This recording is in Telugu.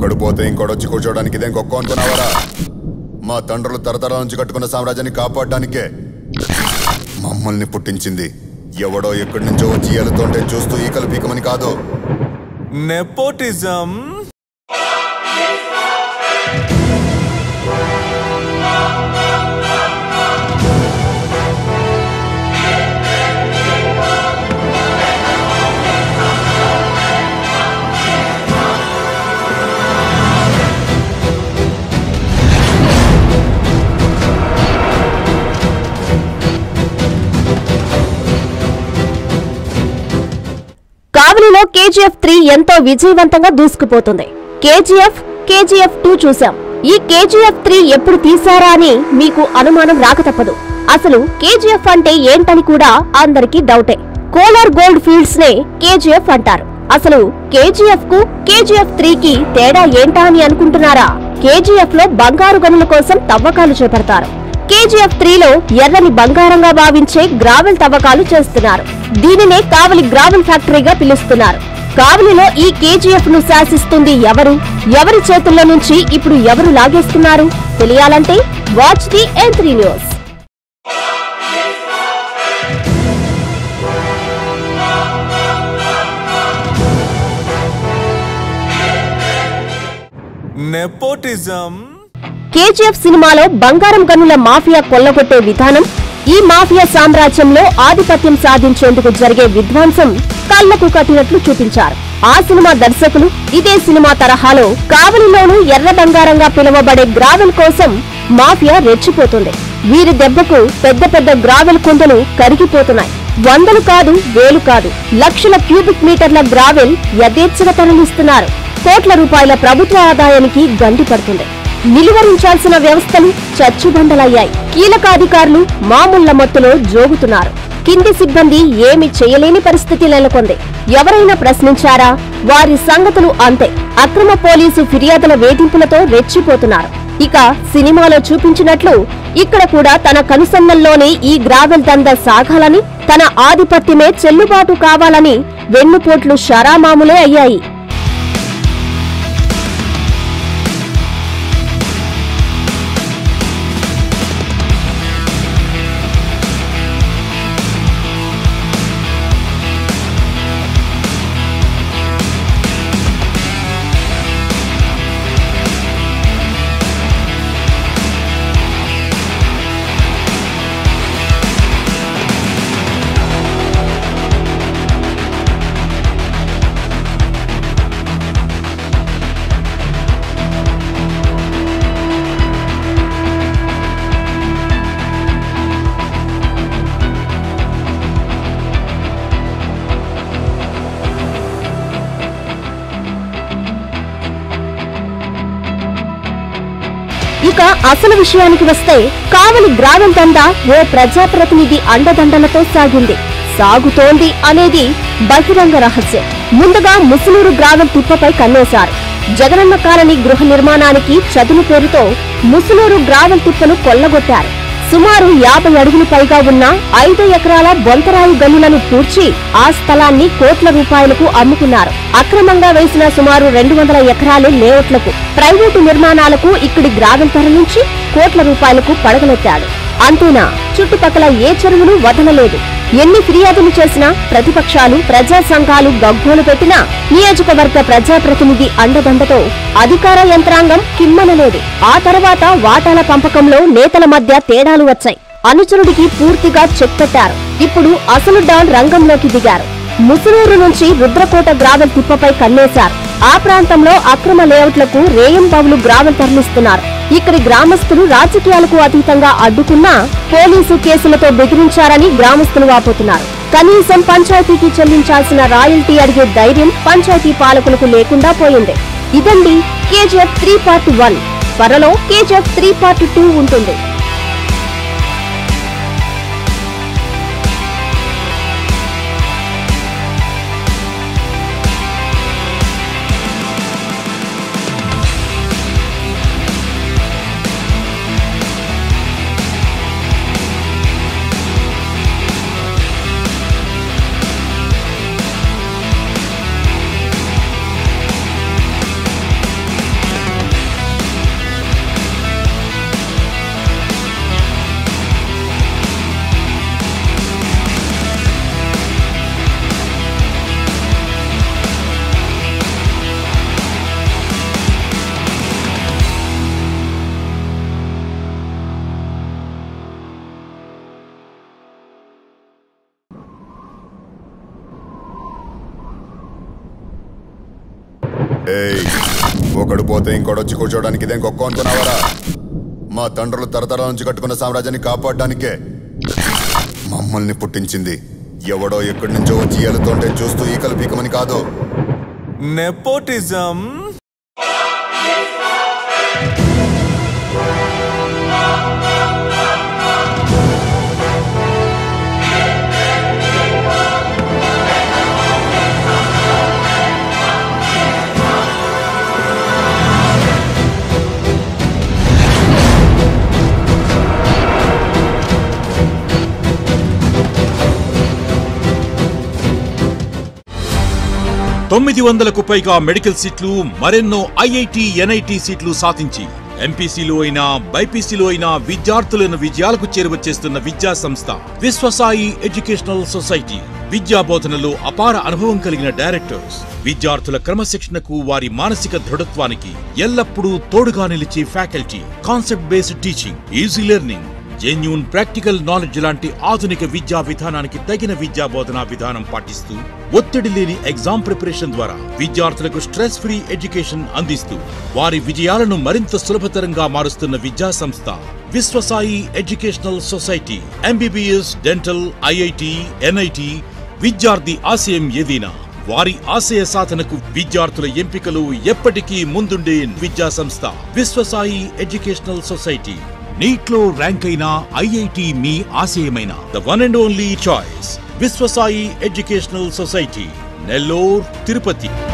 ఒకడు పోతే ఇంకోడొచ్చి కూర్చోడానికి ఇదేం గొప్ప అనుకున్నావరా మా తండ్రులు తరతరాల నుంచి కట్టుకున్న సామ్రాజ్యాన్ని కాపాడడానికే మమ్మల్ని పుట్టించింది ఎవడో ఎక్కడి నుంచో వచ్చి ఏలుతుంటే చూస్తూ ఈకలు పీకమని కాదు నెపోటిజం కావలిలో కేజీఎఫ్ త్రీ ఎంతో విజయవంతంగా దూసుకుపోతుంది కేజీఎఫ్ కేజీఎఫ్ టూ చూశాం ఈ కేజీఎఫ్ త్రీ ఎప్పుడు తీశారా అని మీకు అనుమానం రాక తప్పదు అసలు కేజీఎఫ్ అంటే ఏంటని కూడా అందరికీ డౌటే కోలార్ గోల్డ్ ఫీల్డ్స్ నే కేజీఎఫ్ అంటారు అసలు కేజీఎఫ్ కు కేజీఎఫ్ త్రీ కి తేడా ఏంటా అని అనుకుంటున్నారా కేజీఎఫ్ లో బంగారు గనుల కోసం తవ్వకాలు చేపడతారు కేజీఎఫ్ త్రీలో ఎర్రని బంగారంగా భావించే గ్రావెల్ తవ్వకాలు చేస్తున్నారు దీనినే కావలి గ్రావెల్ ఫ్యాక్టరీగా పిలుస్తున్నారు కావలిలో ఈ కేజీఎఫ్ ను శాసిస్తుంది ఎవరు ఎవరి చేతుల్లో నుంచి ఇప్పుడు ఎవరు లాగేస్తున్నారు తెలియాలంటే watch the N three news nepotism KGF సినిమాలో బంగారం గనుల మాఫియా కొల్లగొట్టే విధానం ఈ మాఫియా సామ్రాజ్యంలో ఆధిపత్యం సాధించేందుకు జరిగే విధ్వంసం కళ్లకు కట్టినట్లు చూపించారు ఆ సినిమా దర్శకులు ఇదే సినిమా తరహాలో కావలిలోనూ ఎర్ర బంగారంగా పిలువబడే గ్రావెల్ కోసం మాఫియా రెచ్చిపోతుంది వీరి దెబ్బకు పెద్ద పెద్ద గ్రావెల్ కుండలు కరిగిపోతున్నాయి వందలు కాదు వేలు కాదు లక్షల క్యూబిక్ మీటర్ల గ్రావెల్ యథేచ్ఛగా తరలిస్తున్నారు కోట్ల రూపాయల ప్రభుత్వ ఆదాయానికి గండి పడుతుంది నిలువరించాల్సిన వ్యవస్థలు చచ్చుబండలయ్యాయి కీలకాధికారులు మామూళ్ల మత్తులో జోగుతున్నారు కింది సిబ్బంది ఏమి చేయలేని పరిస్థితి నెలకొంది ఎవరైనా ప్రశ్నించారా వారి సంగతులు అంతే అక్రమ పోలీసు ఫిర్యాదుల వేధింపులతో రెచ్చిపోతున్నారు ఇక సినిమాలో చూపించినట్లు ఇక్కడ కూడా తన కనుసన్నల్లోనే ఈ గ్రావెల్ దంద సాగాలని తన ఆధిపత్యమే చెల్లుబాటు కావాలని వెన్నుపోట్లు షరామాములే అయ్యాయి ఇక అసలు విషయానికి వస్తే కావలి గ్రామం దండ ఓ ప్రజాప్రతినిధి అండదండలతో సాగింది సాగుతోంది అనేది బహిరంగ రహస్యం ముందుగా ముసునూరు గ్రామం తిప్పపై కన్నేశారు జగనన్న కాలనీ గృహ నిర్మాణానికి చదును పేరుతో ముసునూరు గ్రామం తిప్పను కొల్లగొట్టారు సుమారు యాభై అడుగులు పైగా ఉన్న ఐదు ఎకరాల బొంతరాయి గనులను పూడ్చి ఆ స్థలాన్ని కోట్ల రూపాయలకు అమ్ముకున్నారు అక్రమంగా వేసిన సుమారు రెండు వందల ఎకరాలు లేఅవుట్లకు ప్రైవేటు నిర్మాణాలకు ఇక్కడి గ్రావెల్ తరలించి కోట్ల రూపాయలకు పడగలెత్తాడు అంతేనా చుట్టుపక్కల ఏ చెరువును వదలలేదు ఎన్ని ఫిర్యాదులు చేసినా ప్రతిపక్షాలు ప్రజా సంఘాలు గగ్గోలు పెట్టినా నియోజకవర్గ ప్రజాప్రతినిధి అండదండతో అధికార యంత్రాంగం కిమ్మనలేదు ఆ తర్వాత వాటాల పంపకంలో నేతల మధ్య తేడాలు వచ్చాయి అనుచరుడికి పూర్తిగా చెక్ పెట్టారు ఇప్పుడు అసలు డాన్ రంగంలోకి దిగారు ముసునూరు నుంచి రుద్రకోట గ్రావెల్ తిప్పపై కన్నేశారు ఆ ప్రాంతంలో అక్రమ లేఅవుట్లకు రేయంబావులు గ్రావెల్ తరలిస్తున్నారు ఇక్కడి గ్రామస్తులు రాజకీయాలకు అతీతంగా అడ్డుకున్నా పోలీసు కేసులతో బెదిరించారని గ్రామస్తులు వాపోతున్నారు కనీసం పంచాయతీకి చెల్లించాల్సిన రాయల్టీ అడిగే ధైర్యం పంచాయతీ పాలకులకు లేకుండా పోయింది ఇదండి కేజీఎఫ్ త్రీ పార్ట్ వన్ త్వరలో కేజీఎఫ్ త్రీ పార్ట్ టూ ఉంటుంది ఏయ్ ఒకడు పోతే ఇంకోడొచ్చి కూర్చోడానికి ఇదేం గొప్ప అనుకున్నావరా మా తండ్రులు తరతరాల నుంచి కట్టుకున్న సామ్రాజ్యాన్ని కాపాడడానికే మమ్మల్ని పుట్టించింది ఎవడో ఎక్కడి నుంచో వచ్చి ఏలుతుంటే చూస్తూ ఈకలు పీకమని కాదు నెపోటిజం తొమ్మిది వందలకు పైగా మెడికల్ సీట్లు మరెన్నో ఐఐటి ఎన్ఐటి సీట్లు సాధించి ఎంపీసీలో అయినా బైపీసీలో అయినా విద్యార్థులను విజయాలకు చేరువచేస్తున్న విద్యా సంస్థ విశ్వసాయి ఎడ్యుకేషనల్ సొసైటీ విద్యా బోధనలో అపార అనుభవం కలిగిన డైరెక్టర్స్ విద్యార్థుల క్రమశిక్షణకు వారి మానసిక దృఢత్వానికి ఎల్లప్పుడూ తోడుగా నిలిచే faculty concept based teaching easy learning genuine practical knowledge లాంటి ఆధునిక విద్యా విధానానికి తగిన విద్యా బోధనా విధానం పాటిస్తూ ఒత్తిడి లేని ఎగ్జామ్ ప్రిపరేషన్ ద్వారా విద్యార్థులకు స్ట్రెస్ ఫ్రీ ఎడ్యుకేషన్ అందిస్తూ వారి విజయాలను మరింత సులభతరంగా మారుస్తున్న విద్యా సంస్థ Vishwasai educational society MBBS dental IIT NIT విద్యార్థి ఆశయం ఏదైనా వారి ఆశయ సాధనకు విద్యార్థుల ఎంపికలు ఎప్పటికీ ముందుండే విద్యా సంస్థ విశ్వసాయి ఎడ్యుకేషనల్ సొసైటీ నీట్లో ర్యాంక్ అయిన ఐఐటి మీ ఆశయమైన the one and only choice Vishwasai educational society Nellore Tirupati